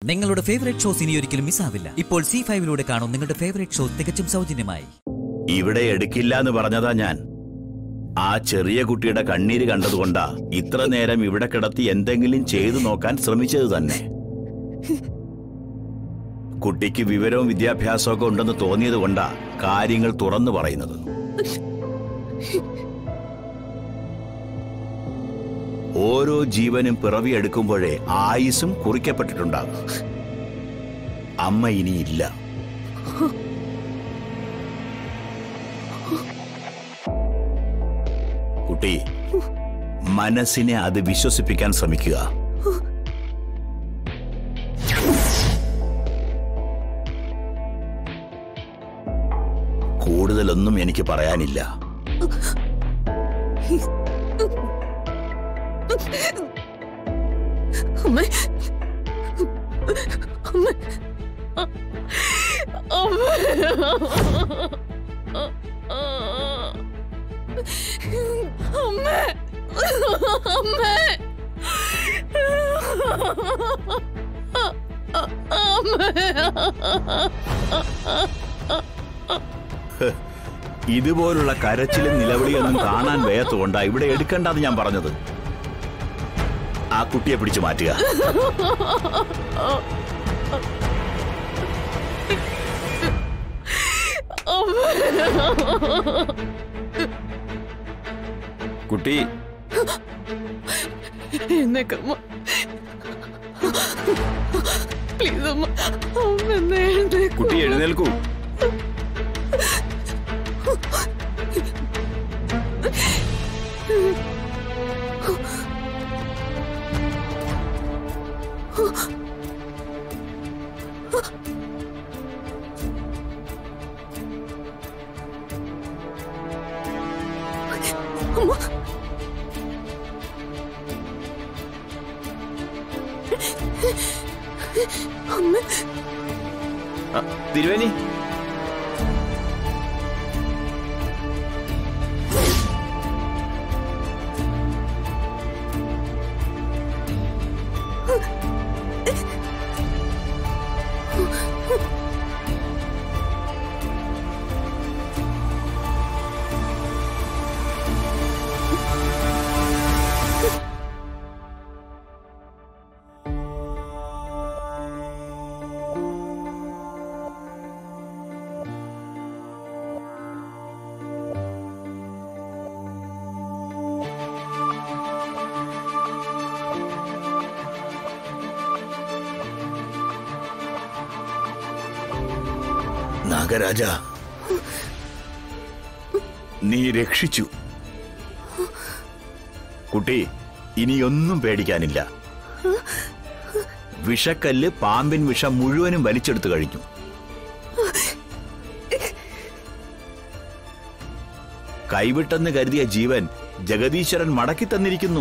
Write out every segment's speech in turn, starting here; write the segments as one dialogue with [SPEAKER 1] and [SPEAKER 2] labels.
[SPEAKER 1] നിങ്ങളുടെ favourite shows ഇനി ഒരിക്കലും മിസ്സാവില്ല ഇപ്പോൾ സി ഫൈവിലൂടെ കാണും നിങ്ങളുടെ ഫേവറേറ്റ് ഷോ തികച്ചും സൗജന്യമായി
[SPEAKER 2] ഇവിടെ എടുക്കില്ല എന്ന് പറഞ്ഞതാ ഞാൻ ആ ചെറിയ കുട്ടിയുടെ കണ്ണീര് കണ്ടതുകൊണ്ടാ ഇത്ര നേരം ഇവിടെ കിടത്തി എന്തെങ്കിലും ചെയ്തു നോക്കാൻ ശ്രമിച്ചത് തന്നെ കുട്ടിക്ക് വിവരവും വിദ്യാഭ്യാസവും ഒക്കെ ഉണ്ടെന്ന് തോന്നിയത് കൊണ്ടാ കാര്യങ്ങൾ തുറന്നു പറയുന്നത് ഓരോ ജീവനും പിറവിയെടുക്കുമ്പോഴേ ആയുസും കുറിക്കപ്പെട്ടിട്ടുണ്ടാകും അമ്മ ഇനിയില്ല കുട്ടി മനസ്സിനെ അത് വിശ്വസിപ്പിക്കാൻ ശ്രമിക്കുക കൂടുതലൊന്നും എനിക്ക് പറയാനില്ല
[SPEAKER 3] അമ്മ അമ്മ അമ്മ അമ്മ
[SPEAKER 2] ഇതുപോലുള്ള കരച്ചിലും നിലവിളിയൊന്നും കാണാൻ വയ്യാത്തതുകൊണ്ടാ ഇവിടെ എടുക്കണ്ടെന്ന് ഞാൻ പറഞ്ഞത് ആ കുട്ടിയെ പിടിച്ചു മാറ്റുക കുട്ടി
[SPEAKER 3] എന്നേക്കമ്മ പ്ലീസ് അമ്മ അമ്മ എന്നെ എഴുന്നേക്ക്
[SPEAKER 2] കുട്ടി എഴുന്നേൽക്കൂ
[SPEAKER 3] അമ്മ
[SPEAKER 2] ആ, തിരുവേനി നാഗരാജ നീ രക്ഷിച്ചു കുട്ടി ഇനിയൊന്നും പേടിക്കാനില്ല വിഷക്കല്ല് പാമ്പിൻ വിഷം മുഴുവനും വലിച്ചെടുത്തു കഴിഞ്ഞു കൈവിട്ടെന്ന് കരുതിയ ജീവൻ ജഗദീശ്വരൻ മടക്കി തന്നിരിക്കുന്നു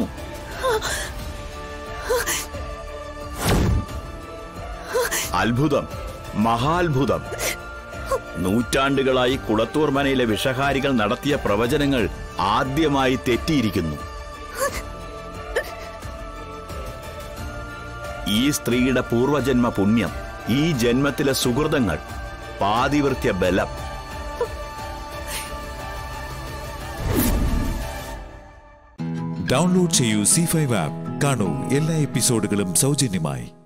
[SPEAKER 2] അത്ഭുതം മഹാത്ഭുതം നൂറ്റാണ്ടുകളായി കുളത്തൂർ മനയിലെ വിഷഹാരികൾ നടത്തിയ പ്രവചനങ്ങൾ ആദ്യമായി തെറ്റിയിരിക്കുന്നു ഈ സ്ത്രീയുടെ പൂർവജന്മ പുണ്യം ഈ ജന്മത്തിലെ സുഹൃതങ്ങൾ പാതിവൃത്യ ബലം
[SPEAKER 4] ഡൗൺലോഡ് ചെയ്യൂ സി ഫൈവ് ആപ്പ് കാണൂ എല്ലാ എപ്പിസോഡുകളും സൗജന്യമായി